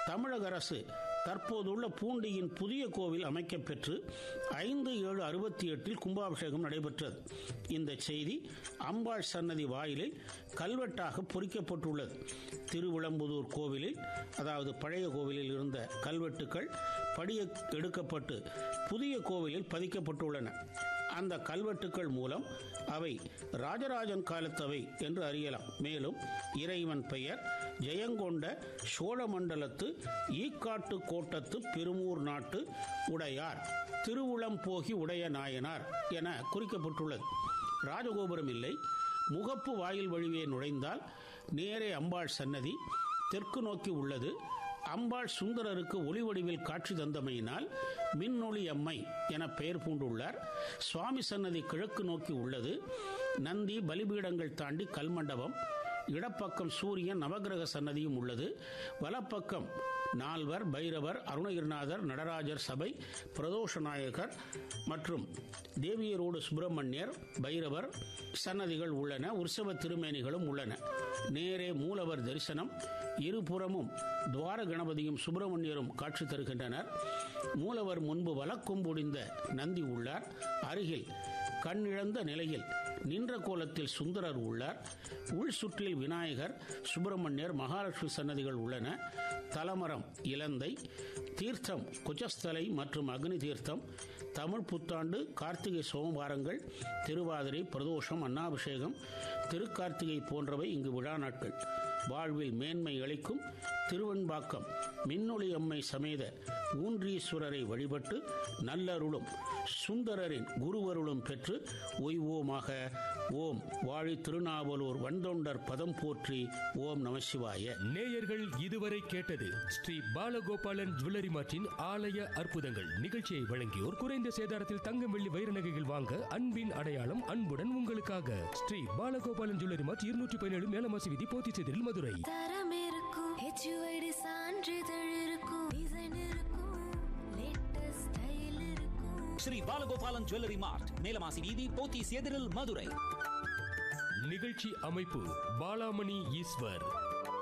தமிழக அரசு தற்போதுள்ள பூண்டியின் புதிய கோவில் அமைக்கப்பெற்று ஐந்து ஏழு அறுபத்தி எட்டில் கும்பாபிஷேகம் நடைபெற்றது இந்த செய்தி அம்பாள் சன்னதி வாயிலில் கல்வெட்டாக பொறிக்கப்பட்டுள்ளது திருவிளம்புதூர் கோவிலில் அதாவது பழைய கோவிலில் இருந்த கல்வெட்டுக்கள் படிய எடுக்கப்பட்டு புதிய கோவிலில் பதிக்கப்பட்டுள்ளன அந்த கல்வெட்டுக்கள் மூலம் அவை ராஜராஜன் காலத்தவை என்று அறியலாம் மேலும் இறைவன் பெயர் ஜெயங்கொண்ட சோழமண்டலத்து ஈக்காட்டு கோட்டத்து பெருமூர் நாட்டு உடையார் திருவுளம்போகி உடைய நாயனார் என குறிக்கப்பட்டுள்ளது ராஜகோபுரம் இல்லை முகப்பு வாயில் வழியே நுழைந்தால் நேரே அம்பாள் சன்னதி தெற்கு நோக்கி உள்ளது அம்பாள் சுந்தரருக்கு ஒளி வடிவில் காட்சி தந்தமையினால் மின்னொளி அம்மை என பெயர் பூண்டுள்ளார் சுவாமி சன்னதி கிழக்கு நோக்கி உள்ளது நந்தி பலிபீடங்கள் தாண்டி கல்மண்டபம் இடப்பக்கம் சூரியன் நவகிரக சன்னதியும் உள்ளது வலப்பக்கம் நால்வர் பைரவர் அருணகிரிநாதர் நடராஜர் சபை பிரதோஷ நாயகர் மற்றும் தேவியரோடு சுப்பிரமணியர் பைரவர் சன்னதிகள் உள்ளன உற்சவ திருமேனிகளும் உள்ளன நேரே மூலவர் தரிசனம் இருபுறமும் துவார கணபதியும் சுப்பிரமணியரும் காட்சி தருகின்றனர் மூலவர் முன்பு வலக்கொம்புடிந்த நந்தி உள்ளார் அருகில் கண்ணிழந்த நிலையில் நின்ற கோலத்தில் சுந்தரர் உள்ளார் உள் சுற்றில் விநாயகர் சுப்பிரமணியர் மகாலட்சுமி சன்னதிகள் உள்ளன தலமரம் இலந்தை தீர்த்தம் குஜஸ்தலை மற்றும் அக்னி தீர்த்தம் தமிழ் புத்தாண்டு கார்த்திகை சோமவாரங்கள் திருவாதிரை பிரதோஷம் அன்னாபிஷேகம் திருக்கார்த்திகை போன்றவை இங்கு விழா நாட்கள் வாழ்வில் மேன்மை அளிக்கும் திருவெண்பாக்கம் மின்னொளி அம்மை சமேத ஊன்றீஸ்வரரை வழிபட்டு நல்லருளும் சுந்தரரின் குருவருளும் பெற்று ஒய்வோமாக ஓம் வாழி திருநாவலூர் வந்தொண்டர் பதம் போற்றி ஓம் நமசிவாய நேயர்கள் இதுவரை கேட்டது ஸ்ரீ பாலகோபாலன் ஜுவல்லரி மார்ட்டின் ஆலய அற்புதங்கள் நிகழ்ச்சியை வழங்கியோர் குறைந்த சேதாரத்தில் தங்கம் வெள்ளி வைர நகைகள் வாங்க அன்பின் அடையாளம் அன்புடன் உங்களுக்காக ஸ்ரீ பாலகோபாலன் ஜுவல்லரி மார்ட் இருநூற்றி பதினேழு மேலமாசி விதி போத்திச்செதிரில் மதுரை தரம் இருக்கும் ஹெச்யூஐடி சான்றிதழ் இருக்கும் டிசைன் இருக்கும் லேட்டஸ்ட் ஸ்டைல் இருக்கும் ஸ்ரீ பாலகோபாலன் ஜுவல்லரி மார்ட் மேலமாசி வீதி போத்தீஸ் எதிரில் மதுரை நிகழ்ச்சி அமைப்பு பாலாமணி ஈஸ்வர்